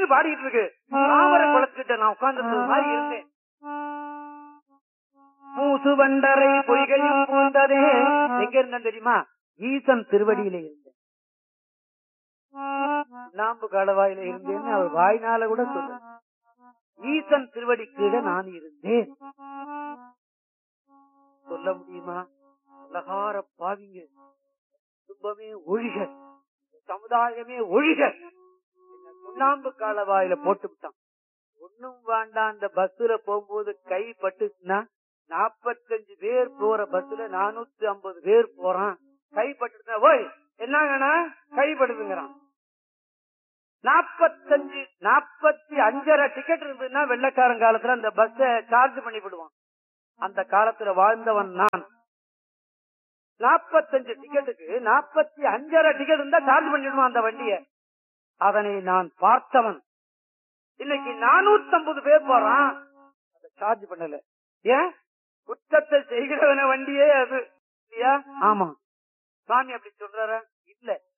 பாடிட்டு இருக்கு தாமரை குளத்துக்கிட்ட நான் உட்கார்ந்து மாதிரி இருந்தேன் மூசு வண்டரை பொய்கையும் பூந்ததே எங்க இருந்தேன் தெரியுமா ஈசன் திருவடியில இருந்தேன் நாம்பு கடவாயில இருந்தேன்னு அவர் வாய்னால கூட சொல்ல ஈசன் திருவடி கீழே நான் இருந்தேன் சொல்ல முடியுமா உலகார பாவிங்க குடும்பமே ஒழிக சமுதாயமே ஒழிக என்ன சுண்ணாம்பு காலவாயில போட்டு விட்டான் ஒண்ணும் வேண்டாம் அந்த பஸ்ல போகும்போது கை பட்டுச்சுன்னா நாப்பத்தஞ்சு பேர் போற பஸ்ல நானூத்தி ஐம்பது பேர் போறான் கை பட்டுச்சுன்னா ஓய் என்னங்கண்ணா கை படுதுங்கிறான் நாப்பத்தஞ்சு நாப்பத்தி அஞ்சரை டிக்கெட் இருந்ததுன்னா வெள்ளக்காரன் காலத்துல அந்த பஸ்ஸ சார்ஜ் பண்ணி விடுவான் அந்த காலத்துல வாழ்ந்தவன் நான் நாப்பத்தஞ்சு டிக்கெட்டுக்கு நாப்பத்தி அஞ்சரை டிக்கெட் இருந்தா சார்ஜ் பண்ணிடுவான் அந்த வண்டிய அதனை நான் பார்த்தவன் இன்னைக்கு நானூத்தி ஐம்பது பேர் போறான் அதை சார்ஜ் பண்ணல ஏன் குற்றத்தை செய்கிறவன வண்டியே அது இல்லையா ஆமா சாமி அப்படி சொல்றாரா இல்ல